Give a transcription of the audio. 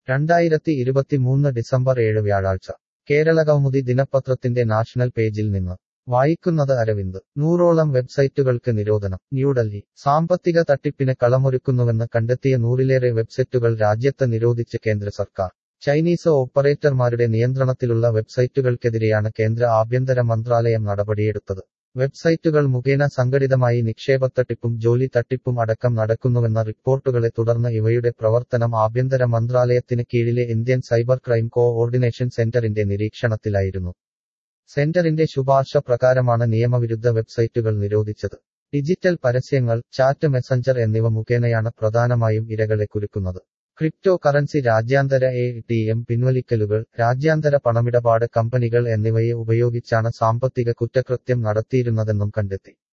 രണ്ടായിരത്തി ഇരുപത്തിമൂന്ന് ഡിസംബർ ഏഴ് വ്യാഴാഴ്ച കേരളകൗമുദി ദിനപത്രത്തിന്റെ നാഷണൽ പേജിൽ നിന്ന് വായിക്കുന്നത് അരവിന്ദ് നൂറോളം വെബ്സൈറ്റുകൾക്ക് നിരോധനം ന്യൂഡൽഹി സാമ്പത്തിക തട്ടിപ്പിന് കളമൊരുക്കുന്നുവെന്ന് കണ്ടെത്തിയ നൂറിലേറെ വെബ്സൈറ്റുകൾ രാജ്യത്ത് നിരോധിച്ച് കേന്ദ്ര സർക്കാർ ചൈനീസ് ഓപ്പറേറ്റർമാരുടെ നിയന്ത്രണത്തിലുള്ള വെബ്സൈറ്റുകൾക്കെതിരെയാണ് കേന്ദ്ര ആഭ്യന്തര മന്ത്രാലയം നടപടിയെടുത്തത് വെബ്സൈറ്റുകൾ മുഖേന സംഘടിതമായി നിക്ഷേപത്തട്ടിപ്പും ജോലി തട്ടിപ്പും അടക്കം നടക്കുന്നുവെന്ന റിപ്പോർട്ടുകളെ തുടർന്ന് ഇവയുടെ പ്രവർത്തനം ആഭ്യന്തര മന്ത്രാലയത്തിന് കീഴിലെ ഇന്ത്യൻ സൈബർ ക്രൈം കോഓർഡിനേഷൻ സെന്ററിന്റെ നിരീക്ഷണത്തിലായിരുന്നു സെന്ററിന്റെ ശുപാർശ പ്രകാരമാണ് നിയമവിരുദ്ധ വെബ്സൈറ്റുകൾ നിരോധിച്ചത് ഡിജിറ്റൽ പരസ്യങ്ങൾ ചാറ്റ് മെസഞ്ചർ എന്നിവ മുഖേനയാണ് പ്രധാനമായും ഇരകളെ കുരുക്കുന്നത് ക്രിപ്റ്റോ കറൻസി രാജ്യാന്തര എ ടി എം പിൻവലിക്കലുകൾ രാജ്യാന്തര പണമിടപാട് കമ്പനികൾ എന്നിവയെ ഉപയോഗിച്ചാണ് സാമ്പത്തിക കുറ്റകൃത്യം നടത്തിയിരുന്നതെന്നും കണ്ടെത്തി